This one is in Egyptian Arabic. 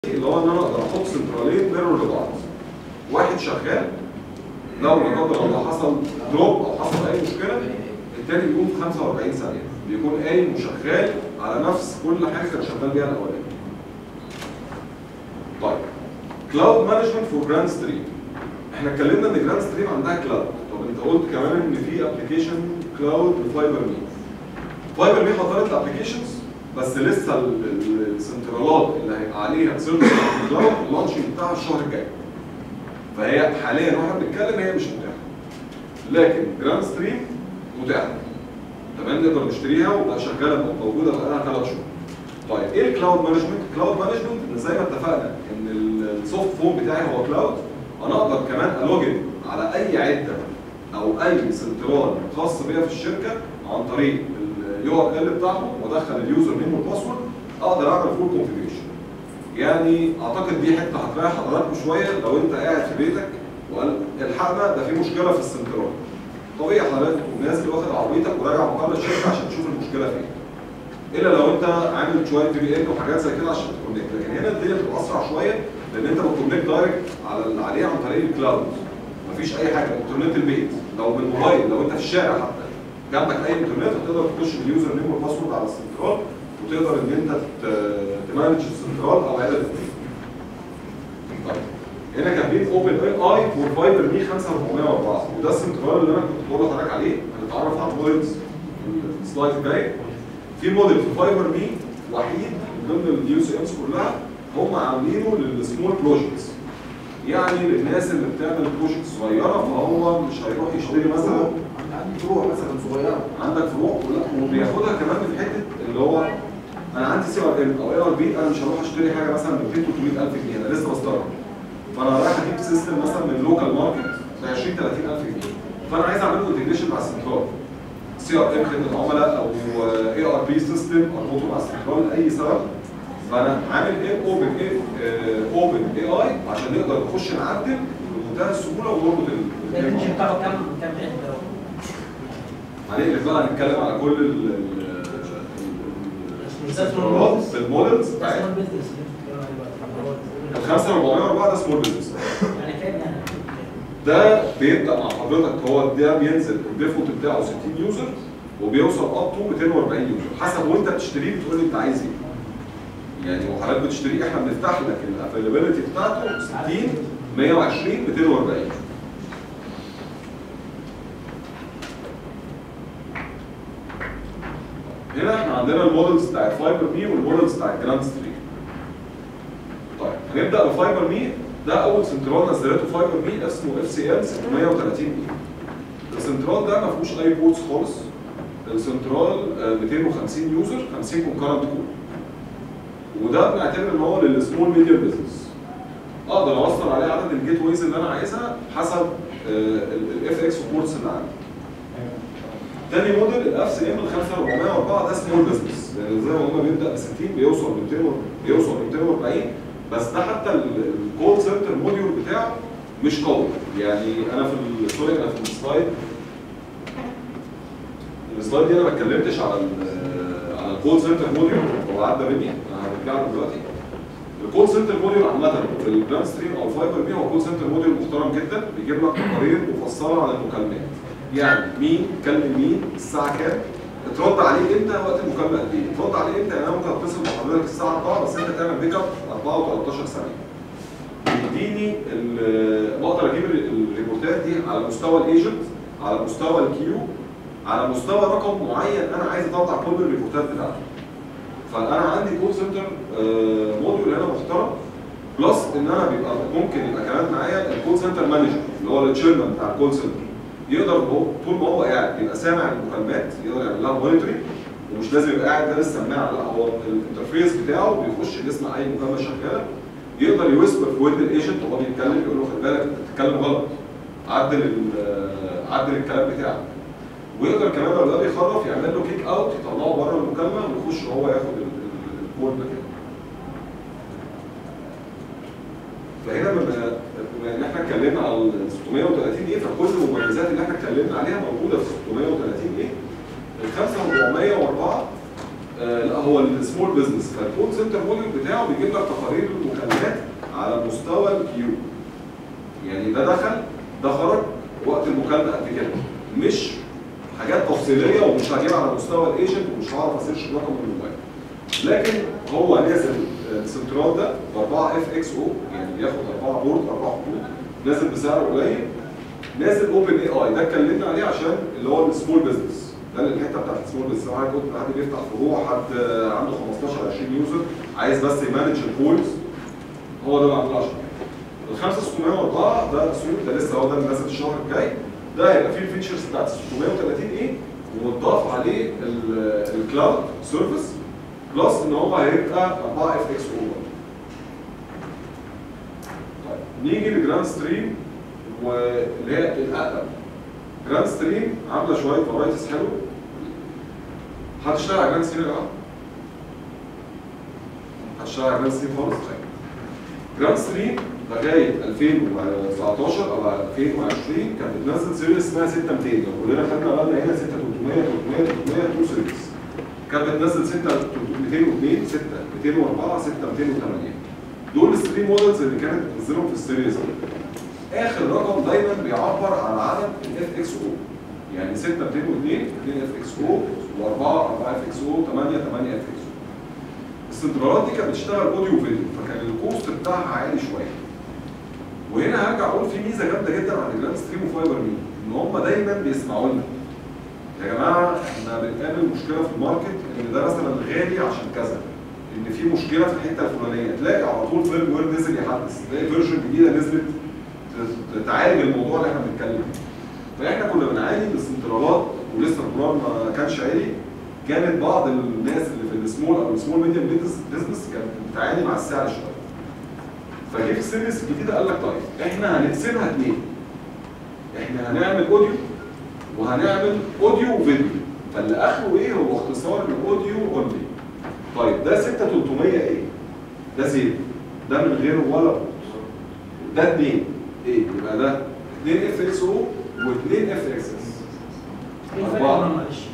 اللي هو ان انا اقدر احط سنترالين ميرور لبعض واحد شغال لو لا قدر الله حصل دروب او حصل اي مشكله التاني بيقوم في 45 ثانيه بيكون قايم وشغال على نفس كل حاجه كان شغال بيها الاولاني طيب كلاود مانجمنت فور جراند ستريم احنا اتكلمنا ان جراند ستريم عندها كلاود طب انت قلت كمان ان في ابلكيشن كلاود لفايبر مي فايبر مي حضرت الابلكيشنز بس لسه ال- ال- السنترالات اللي هيبقى عليها سيرفيس كلاود اللانشنج بتاعها الشهر الجاي فهي حاليا واحنا بنتكلم هي مش متاحه لكن جراند ستريم متاحه تمام نقدر نشتريها وتبقى شغاله موجوده بقالها ثلاث شهور طيب ايه الكلاود مانجمنت؟ الكلاود مانجمنت ان زي ما اتفقنا ان ال- السوفت فون بتاعي هو كلاود انا اقدر كمان الوجن على اي عده او اي سنترال خاص بيا في الشركه عن طريق اليو ار ال بتاعهم وادخل اليوزر نيم والباسورد اقدر اعمل فول كونفيجريشن يعني اعتقد دي حته هتريح حضراتكم شويه لو انت قاعد في بيتك وقال الحقنا ده في مشكله في السنترال طبيعي حضرتك تقوم نازل واخد عربيتك وراجع مقر الشركه عشان تشوف المشكله فين الا لو انت عامل شويه في بي ان وحاجات زي كده عشان تكونكت لكن هنا الدنيا بتبقى اسرع شويه لان انت بتكونكت دايركت على اللي عليه عن طريق الكلاود مفيش اي حاجه انترنت البيت لو بالموبايل لو انت في الشارع حتى جنبك اي انترنت هتقدر تخش باليوزر نيم والباسورد على السنترال وتقدر ان انت ت- تمانج السنترال او عدد الاثنين. طيب هنا كاتبين اوبن اي اي فور فايبر مي 5404 وده السنترال اللي انا كنت بقول لحضرتك عليه هنتعرف على المودلز في السلايد الجاي في موديل في فايبر مي وحيد من ضمن اليو سي امز كلها هم عاملينه للسمول بروجكتس يعني للناس اللي بتعمل بروجكت صغيره فهو مش هيروح يشتري مثلا عندي فروع مثلا صغيره عندك فروع ولا- وبياخدها كمان من حته اللي هو انا عندي سي ار ام او اي ار بي انا مش هروح اشتري حاجه مثلا ب 200 300 الف جنيه انا لسه بستغرب فانا رايح اجيب سيستم مثلا من لوكال ماركت ب 20 30 الف جنيه فانا عايز اعمل له انتجريشن مع السنترال سي ار ام خدمه عملاء او اي ار بي سيستم اربطه مع السنترال لاي سبب فانا عامل ايه اوبن ايه اوبن اي اي عشان نقدر نخش نعدل بمنتهى السهوله ونربط ال- الرينج بتاعه كام كام حته هنقلب بقى نتكلم على كل ال- ال- ال- ده في المودلز ده بتاعتنا سمول بزنس اللي انت بتتكلم عليه دلوقتي ال 5404 ده سمول بزنس يعني كام يعني؟ ده بيبدا مع حضرتك هو ده بينزل الديفولت بتاعه 60 يوزر وبيوصل اب تو 240 يوزر حسب وانت بتشتريه بتقول لي انت عايز ايه يعني وحضرتك بتشتريه احنا بنفتح لك الافيلابيلتي بتاعته 60 120 240 هنا احنا عندنا المودلز بتاعت فايبر مي والمودلز بتاعت جراند ستريت طيب هنبدا بفايبر مي ده اول سنترال نزلته فايبر مي اسمه اف سي ال 630 اي السنترال ده ما فيهوش اي بورتس خالص السنترال آه، 250 يوزر 50 كونكرنت كود وده بنعتبر ان هو للسمول ميديوم بزنس اقدر اوصل عليه عدد الجيت ويز اللي انا عايزها حسب الاف اكس بورتس اللي عندي تاني موديل الاف سي ام ال 5404 ده سمول بزنس لان زي ما قلنا بيبدا ب 60 بيوصل ل 200 و- بيوصل ل 240 بس ده حتى الكول سنتر موديول بتاعه مش قوي يعني انا في ال- سوري انا في السلايد السلايد دي انا ما اتكلمتش على ال- على الكول سنتر موديول هو عدى مني انا هرجع له دلوقتي الكول سنتر موديول عامة في الجراند ستريم او الفايبر بي هو كول سنتر موديول محترم جدا بيجيب لك تقارير مفصلة عن المكالمات يعني مين كلم مين الساعة كام اترد عليه امتى وقت المكالمة قد ايه اترد عليه امتى يعني انا ممكن اتصل بحضرتك الساعة 4 بس انت تعمل بيك اب 4 و13 ثانية بيديني ال- بقدر اجيب ال- الريبورتات دي على مستوى الايجنت على مستوى الكيو على مستوى رقم معين انا عايز اطلع كل الريبورتات بتاعته فانا عندي كول سنتر موديول هنا محترم بلس ان انا بيبقى ممكن يبقى كمان معايا الكول سنتر مانجر اللي هو التشيرمان بتاع الكول سنتر يقدر هو طول ما هو قاعد بيبقى سامع المكالمات يقدر يعمل لها مونيتورنج ومش لازم يبقى قاعد دارس سماعه لا هو الانترفيس بتاعه بيخش يسمع اي مكالمه شغاله يقدر يوسبر في ودن الايجنت وهو بيتكلم يقول له خلي بالك انت بتتكلم غلط عدل ال- عدل الكلام بتاعك ويقدر كمان لو ده بيخرف يعمل له كيك اوت يطلعه بره المكالمه ويخش هو ياخد ال- ال- الكود مكانه. فهنا بما بما ان احنا اتكلمنا على ال 630 ايه فكل المميزات اللي احنا اتكلمنا عليها موجوده في 630 ايه ال 5404 آه لا هو السمول بزنس فالكول سنتر موديل بتاعه بيجيب لك تقارير المكالمات على مستوى الكيو يعني ده دخل ده خرج وقت المكالمه قد كده مش حاجات تفصيليه ومش هجيب على مستوى الايجنت ومش هعرف اسيرش رقم الموبايل لكن هو نازل السنترال ده ب 4 اف اكس او يعني بياخد 4 بورد 4 خطوط نازل بسعر قليل نازل اوبن اي اي ده اتكلمنا عليه عشان اللي هو السمول بزنس ده الحته بتاعت السمول بزنس انا كنت حد بيفتح فروع حد عنده 15 20 يوزر عايز بس يمانج الكولز هو ده اللي عامله عشان ال 5604 ده سوق ده لسه هو ده اللي نازل الشهر الجاي ده هيبقى فيه الفيتشرز بتاعت 630 ايه ومتضاف عليه ال- الكلاود سيرفيس بلس ان هو هيبقى 4 اف اكس او طيب نيجي لجراند ستريم واللي هي الاقدم جراند ستريم عامله شويه فرايتس حلو هتشتغل على جراند ستريم يا جماعه؟ هتشتغل على جراند ستريم خالص؟ طيب جراند ستريم لغايه 2019 او 2020 كانت بتنزل سيريز اسمها 6200 لو كلنا خدنا بالنا هنا 6300 300 300 تو سيريز كانت بتنزل 6 202 6 204 6 208 دول الستريم مودلز اللي كانت بتنزلهم في السيريز دي اخر رقم دايما بيعبر عن عدد الاف اكس او يعني 6 202 2 اف اكس او و4 4 اف اكس او 8 8 اف اكس او السنترالات دي كانت بتشتغل اوديو وفيديو فكان الكوست بتاعها عالي شويه وهنا هرجع اقول في ميزه جامده جدا عن الجراند ستريم وفايبر مين ان هم دايما بيسمعوا لنا يا جماعه احنا بنقابل مشكله في الماركت ان ده مثلا غالي عشان كذا ان في مشكله في الحته الفلانيه تلاقي على طول فيرم وير نزل يحدث تلاقي فيرجن جديده نزلت ت- تعالج الموضوع اللي احنا بنتكلم فيه فاحنا كنا بنعاني من السنترالات ولسه الدولار ما كانش عالي كانت بعض الناس اللي في السمول او السمول ميديم بزنس كانت بتعاني مع السعر شويه فجه في السيريس الجديده قال لك طيب احنا هنقسمها اتنين احنا هنعمل اوديو وهنعمل اوديو وفيديو فاللي اخره ايه هو اختصار الاوديو اونلي طيب ده 6300 ايه ده زيرو ده من غير ولا بوت ده 2 ايه يبقى ده 2 اف اكس او و2 اف اكس اس ايه الفرق أربعة. بينهم معلش؟